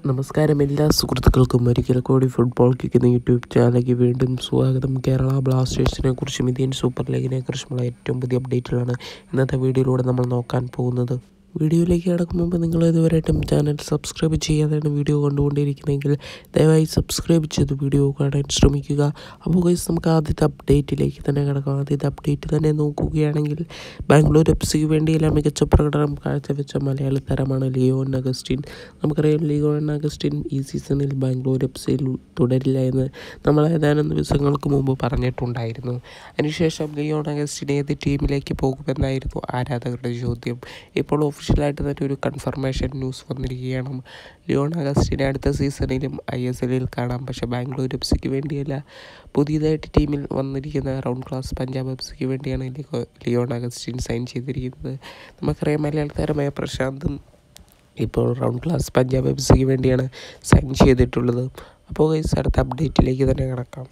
നമസ്കാരം എല്ലാ സുഹൃത്തുക്കൾക്കും ഒരിക്കൽ കൂടി ഫുട്ബോൾ കിക്കുന്ന യൂട്യൂബ് ചാനലിലേക്ക് വീണ്ടും സ്വാഗതം കേരള ബ്ലാസ്റ്റേഴ്സിനെ കുറിച്ചും ഇന്ത്യൻ സൂപ്പർ ലീഗിനെ കുറിച്ചുമുള്ള ഏറ്റവും പുതിയ അപ്ഡേറ്റുകളാണ് ഇന്നത്തെ വീഡിയോയിലൂടെ നമ്മൾ നോക്കാൻ പോകുന്നത് വീഡിയോയിലേക്ക് കിടക്കും മുമ്പ് നിങ്ങൾ ഇതുവരെയായിട്ടും ചാനൽ സബ്സ്ക്രൈബ് ചെയ്യാതെയാണ് വീഡിയോ കണ്ടുകൊണ്ടിരിക്കുന്നതെങ്കിൽ ദയവായി സബ്സ്ക്രൈബ് ചെയ്ത് വീഡിയോ കാണാൻ ശ്രമിക്കുക അപ്പോൾ ഗൈസ് നമുക്ക് ആദ്യത്തെ അപ്ഡേറ്റിലേക്ക് തന്നെ കിടക്കാം ആദ്യത്തെ അപ്ഡേറ്റ് തന്നെ നോക്കുകയാണെങ്കിൽ ബാംഗ്ലൂർ എഫ് സിക്ക് വേണ്ടിയെല്ലാം മികച്ച പ്രകടനം കാഴ്ചവെച്ച മലയാളി താരമാണ് ലിയോൺ അഗസ്റ്റിൻ നമുക്കറിയാം ലിയോൺ അഗസ്റ്റിൻ ഈ സീസണിൽ ബാംഗ്ലൂർ എഫ് സിയിൽ തുടരില്ല എന്ന് നമ്മൾ ഏതാനും ദിവസങ്ങൾക്ക് മുമ്പ് പറഞ്ഞിട്ടുണ്ടായിരുന്നു അതിനുശേഷം ലിയോൺ അഗസ്റ്റിൻ ഏത് ടീമിലേക്ക് പോകുമെന്നായിരുന്നു ആരാധകരുടെ ചോദ്യം ഇപ്പോൾ ഒഫീഷ്യലായിട്ട് തന്നെ ഒരു കൺഫർമേഷൻ ന്യൂസ് വന്നിരിക്കുകയാണ് ലിയോൺ അഗസ്റ്റിനെ അടുത്ത സീസണിലും ഐ എസ് എല്ലിൽ കാണാം പക്ഷേ ബാംഗ്ലൂർ എഫ് സിക്ക് വേണ്ടിയല്ല പുതിയതായിട്ട് ടീമിൽ വന്നിരിക്കുന്ന റൗണ്ട് ക്ലാസ് പഞ്ചാബ് എഫ് സിക്ക് വേണ്ടിയാണ് ലിയോ- ലിയോൺ അഗസ്റ്റിൻ സൈൻ ചെയ്തിരിക്കുന്നത് നമുക്കറിയാം മലയാള താരമായ പ്രശാന്തും ഇപ്പോൾ റൗണ്ട് ക്ലാസ് പഞ്ചാബ് എഫ് സിക്ക് വേണ്ടിയാണ് സൈൻ ചെയ്തിട്ടുള്ളത് അപ്പോൾ ഗൈസ് അടുത്ത അപ്ഡേറ്റിലേക്ക് തന്നെ കിടക്കാം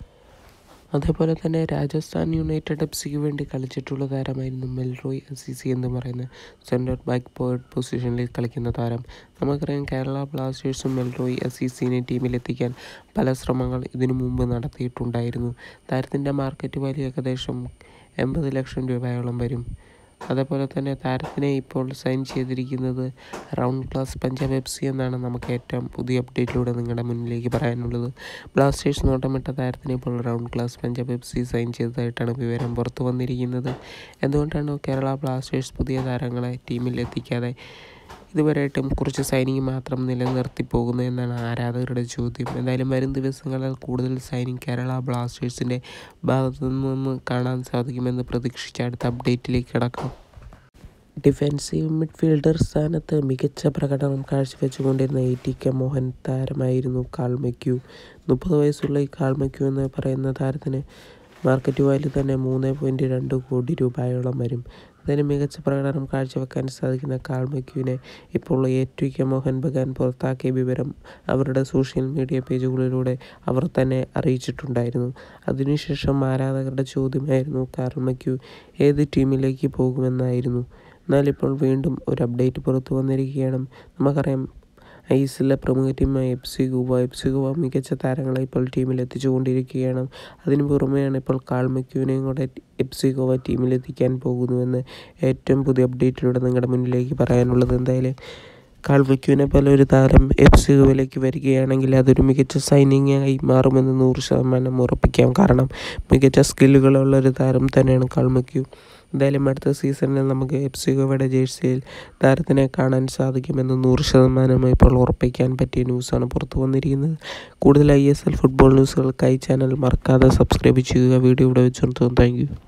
അതേപോലെ തന്നെ രാജസ്ഥാൻ യുണൈറ്റഡ് എഫ് സിക്ക് വേണ്ടി കളിച്ചിട്ടുള്ള താരമായിരുന്നു മെൽറോയ് അസീസി എന്ന് പറയുന്ന സെൻറ്റർ ബാക്ക് പോയിന്റ് പൊസിഷനിൽ കളിക്കുന്ന താരം നമുക്കറിയാം കേരള ബ്ലാസ്റ്റേഴ്സും മെൽറോയ് അസീസിനെ ടീമിലെത്തിക്കാൻ പല ശ്രമങ്ങൾ ഇതിനു മുമ്പ് നടത്തിയിട്ടുണ്ടായിരുന്നു താരത്തിൻ്റെ മാർക്കറ്റ് വാല്യൂ ഏകദേശം എൺപത് ലക്ഷം രൂപയോളം വരും അതേപോലെ തന്നെ താരത്തിനെ ഇപ്പോൾ സൈൻ ചെയ്തിരിക്കുന്നത് round glass Punjab F C എന്നാണ് നമുക്ക് ഏറ്റവും പുതിയ അപ്ഡേറ്റിലൂടെ നിങ്ങളുടെ മുന്നിലേക്ക് പറയാനുള്ളത് ബ്ലാസ്റ്റേഴ്സ് നോട്ടമിട്ട താരത്തിനെ ഇപ്പോൾ round glass Punjab F C sign ചെയ്തതായിട്ടാണ് വിവരം പുറത്തു വന്നിരിക്കുന്നത് എന്തുകൊണ്ടാണ് കേരള ബ്ലാസ്റ്റേഴ്സ് പുതിയ താരങ്ങളെ ടീമിൽ എത്തിക്കാതെ ഇതുവരെയായിട്ടും കുറച്ച് സൈനിങ് മാത്രം നിലനിർത്തി പോകുന്നു എന്നാണ് ആരാധകരുടെ ചോദ്യം എന്തായാലും വരും ദിവസങ്ങളിൽ കൂടുതൽ സൈനിങ് കേരള ബ്ലാസ്റ്റേഴ്സിൻ്റെ ഭാഗത്തു നിന്ന് കാണാൻ സാധിക്കുമെന്ന് പ്രതീക്ഷിച്ച അടുത്ത അപ്ഡേറ്റിലേക്ക് കിടക്കാം ഡിഫെൻസീവ് മിഡ്ഫീൽഡർ സ്ഥാനത്ത് മികച്ച പ്രകടനം കാഴ്ചവെച്ചുകൊണ്ടിരുന്ന എ ടി കെ മോഹൻ താരമായിരുന്നു കാൾമക്യു മുപ്പത് വയസ്സുള്ള ഈ കാൾമക്യു എന്ന് പറയുന്ന താരത്തിന് മാർക്കറ്റ് വാല്യൂ തന്നെ മൂന്ന് പോയിൻറ്റ് രണ്ട് കോടി രൂപയോളം വരും അതിന് മികച്ച പ്രകടനം കാഴ്ചവെക്കാൻ സാധിക്കുന്ന കാൾമക്യുവിനെ ഇപ്പോൾ A T K Mohun Bagan പുറത്താക്കിയ വിവരം അവരുടെ സോഷ്യൽ മീഡിയ പേജുകളിലൂടെ അവർ തന്നെ അറിയിച്ചിട്ടുണ്ടായിരുന്നു അതിനുശേഷം ആരാധകരുടെ ചോദ്യമായിരുന്നു കാർമക്യു ഏത് ടീമിലേക്ക് പോകുമെന്നായിരുന്നു എന്നാൽ ഇപ്പോൾ വീണ്ടും ഒരു അപ്ഡേറ്റ് പുറത്തു വന്നിരിക്കുകയാണ് നമുക്കറിയാം ഐ എസ് എല്ലിലെ പ്രമുഖ ടീമായ F C Goa F C Goa മികച്ച താരങ്ങളെ ഇപ്പോൾ ടീമിൽ എത്തിച്ചുകൊണ്ടിരിക്കുകയാണ് അതിനു പുറമെയാണ് ഇപ്പോൾ കാൾമക്യുവിനെയും കൂടെ എഫ് സി ഗോവ ടീമിലെത്തിക്കാൻ പോകുന്നുവെന്ന് ഏറ്റവും പുതിയ അപ്ഡേറ്റിലൂടെ നിങ്ങളുടെ മുന്നിലേക്ക് പറയാനുള്ളത് എന്തായാലും കാൾമക്യുവിനെ പോലെ ഒരു താരം എഫ് സി ഗോവയിലേക്ക് വരികയാണെങ്കിൽ അതൊരു മികച്ച സൈനിങ് ആയി മാറുമെന്ന് നൂറ് ശതമാനം ഉറപ്പിക്കാം കാരണം മികച്ച സ്കില്ലുകളുള്ള ഒരു താരം തന്നെയാണ് കാൾമക്യു എന്തായാലും അടുത്ത സീസണിൽ നമുക്ക് എഫ് സി ഗോവയുടെ ജേഴ്സിയിൽ താരത്തിനെ കാണാൻ സാധിക്കുമെന്ന് നൂറ് ശതമാനം ഇപ്പോൾ ഉറപ്പിക്കാൻ പറ്റിയ ന്യൂസാണ് പുറത്തു വന്നിരിക്കുന്നത് കൂടുതൽ ഐ എസ് എൽ ഫുട്ബോൾ ന്യൂസുകൾക്കായി ചാനൽ മറക്കാതെ സബ്സ്ക്രൈബ് ചെയ്യുക വീഡിയോ ഇവിടെ വെച്ച് നിർത്തുന്നു താങ്ക് യു